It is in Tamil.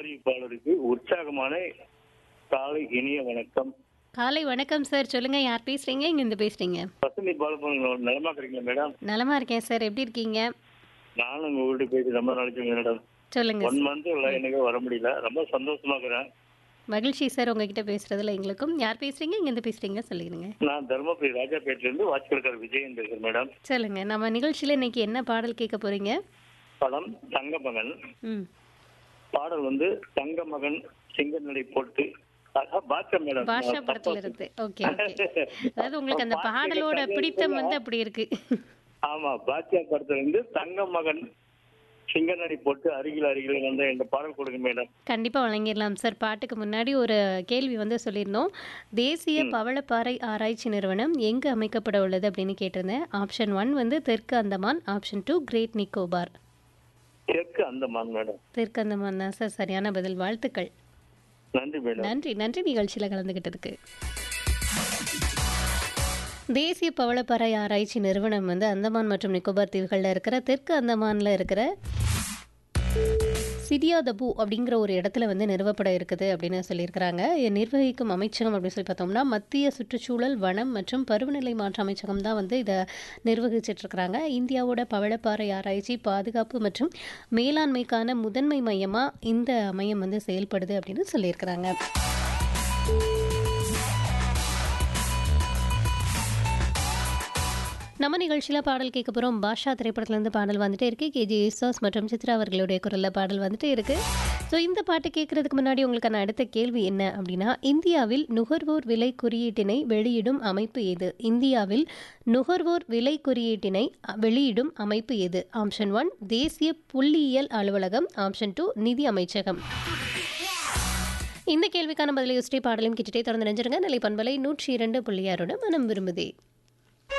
அறிவிப்பாளருக்கு உற்சாகமான காலை இனிய வணக்கம் காலை வணக்கம் சார் சொல்லுங்க யார் பேசுறீங்க இங்க இருந்து பேசுறீங்க பசுமை பாலபன் நலமா இருக்கீங்களா மேடம் நலமா இருக்கேன் சார் எப்படி இருக்கீங்க நானும் உங்க வீட்டுக்கு போயிட்டு ரொம்ப நாளைக்கு மேடம் சொல்லுங்க ஒன் மந்த் எனக்கு வர முடியல ரொம்ப சந்தோஷமா இருக்கிறேன் மகிழ்ச்சி சார் உங்ககிட்ட பேசுறதுல எங்களுக்கும் யார் பேசுறீங்க இங்க இருந்து பேசுறீங்க சொல்லிடுங்க நான் தர்மபுரி ராஜாபேட்டில இருந்து வாட்சியர்கார் விஜயன் பேசுறேன் மேடம் சொல்லுங்க நம்ம நிகழ்ச்சியில இன்னைக்கு என்ன பாடல் கேட்க போறீங்க படம் தங்க மகன் ம் பாடல் வந்து தங்க மகன் சிங்கநடை போட்டு அஹ், பாட்சா மேடம் பாஷா நான் படத்துல தப்பா இருந்து ஓகே ஓகே அதாவது உங்களுக்கு அந்த பாடலோட பிடித்தம் வந்து அப்படி இருக்கு ஆமா பாட்சா படத்துல இருந்து தங்க மகன் சிங்கநடை போட்டு அருகில் அருகில் வந்த இந்த பாடல் கொடுங்க மேடம் கண்டிப்பா வழங்கிடலாம் சார் பாட்டுக்கு முன்னாடி ஒரு கேள்வி வந்து சொல்லியிருந்தோம் தேசிய பவளப்பாறை ஆராய்ச்சி நிறுவனம் எங்கு அமைக்கப்பட உள்ளது அப்படின்னு கேட்டிருந்தேன் ஆப்ஷன் ஒன் வந்து தெற்கு Andaman option two great Nicobar தெற்கு அந்தமான் மேடம் தெற்கு அந்தமான் தான் சார் சரியான பதில் வாழ்த்துக்கள் நன்றி மேடம் நன்றி நன்றி நிகழ்ச்சியில் கலந்துக்கிட்டதுக்கு தேசிய பவளப்பாறை ஆராய்ச்சி நிறுவனம் வந்து அந்தமான் மற்றும் நிக்கோபார் தீவுகளில் இருக்கிற தெற்கு அந்தமானில் இருக்கிற சிடியாதபு அப்படிங்கிற ஒரு இடத்துல வந்து நிறுவப்பட இருக்குது அப்படின்னு சொல்லியிருக்கிறாங்க இது நிர்வகிக்கும் அமைச்சகம் அப்படின்னு சொல்லி பார்த்தோம்னா மத்திய சுற்றுச்சூழல் வனம் மற்றும் பருவநிலை மாற்ற அமைச்சகம் தான் வந்து இதை நிர்வகிச்சிட்டு இருக்கிறாங்க இந்தியாவோட பவளப்பாறை ஆராய்ச்சி பாதுகாப்பு மற்றும் மேலாண்மைக்கான முதன்மை மையமாக இந்த மையம் வந்து செயல்படுது அப்படின்னு சொல்லியிருக்கிறாங்க நம்ம நிகழ்ச்சியில் பாடல் கேட்க போகிறோம் பாஷா திரைப்படத்துலேருந்து பாடல் வந்துட்டே இருக்கு கேஜி யேசுதாஸ் மற்றும் சித்ரா அவர்களுடைய குரலில் பாடல் வந்துட்டே இருக்கு ஸோ இந்த பாட்டு கேட்கறதுக்கு முன்னாடி உங்களுக்கான அடுத்த கேள்வி என்ன அப்படின்னா இந்தியாவில் நுகர்வோர் விலை குறியீட்டினை வெளியிடும் அமைப்பு எது இந்தியாவில் நுகர்வோர் விலை குறியீட்டினை அ, வெளியிடும் அமைப்பு எது ஆப்ஷன் ஒன் தேசிய புள்ளியியல் அலுவலகம் ஆப்ஷன் டூ நிதி அமைச்சகம் இந்த கேள்விக்கான பதிலை யோசிச்சு பாடலும் கிட்டே தொடர்ந்து நினைஞ்சிருங்க நிலை பண்பலை நூற்றி இரண்டு புள்ளியாரோட மனம் விரும்புதே